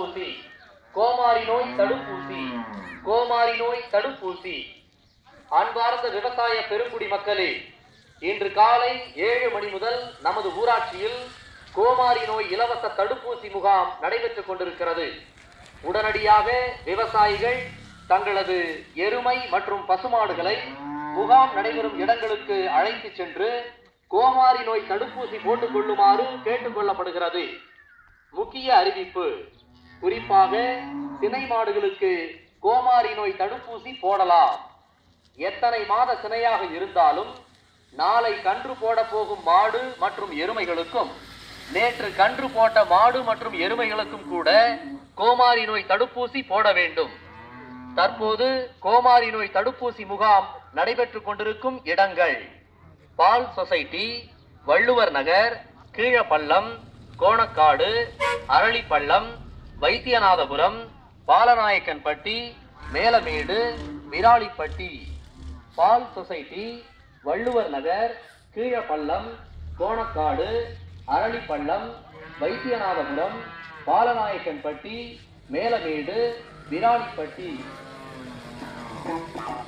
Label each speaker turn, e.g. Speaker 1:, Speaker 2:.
Speaker 1: தடுப்பூசி கோமாரி நோய் தடுப்பூசி கோமாரி நோய் தடுப்பூசி அன்பார்ந்த விவசாய பெருங்குடி மக்களே இன்று காலை ஏழு மணி முதல் நமது ஊராட்சியில் கோமாரி நோய் இலவச தடுப்பூசி முகாம் நடைபெற்றுக் கொண்டிருக்கிறது உடனடியாக விவசாயிகள் தங்களது எருமை மற்றும் பசுமாடுகளை முகாம் நடைபெறும் இடங்களுக்கு அழைத்துச் சென்று கோமாரி நோய் தடுப்பூசி போட்டுக் கொள்ளுமாறு கேட்டுக் கொள்ளப்படுகிறது முக்கிய அறிவிப்பு குறிப்பாக சினை மாடுகளுக்கு கோமாரி நோய் தடுப்பூசி போடலாம் எத்தனை மாத சினையாக இருந்தாலும் நாளை கன்று போட போகும் மாடு மற்றும் எருமைகளுக்கும் நேற்று கன்று போட்ட மாடு மற்றும் எருமைகளுக்கும் கூட கோமாரி நோய் தடுப்பூசி போட வேண்டும் தற்போது கோமாரி நோய் தடுப்பூசி முகாம் நடைபெற்றுக் கொண்டிருக்கும் இடங்கள் பால் சொசைட்டி வள்ளுவர் நகர் கீழப்பள்ளம் கோணக்காடு அரளிப்பள்ளம் வைத்தியநாதபுரம் பாலநாயக்கன்பட்டி மேலமேடு விராலிப்பட்டி பால் சொசைட்டி வள்ளுவர் நகர் கீழப்பள்ளம் கோணக்காடு அரளிப்பள்ளம் வைத்தியநாதபுரம் பாலநாயக்கன்பட்டி மேலமேடு விராலிப்பட்டி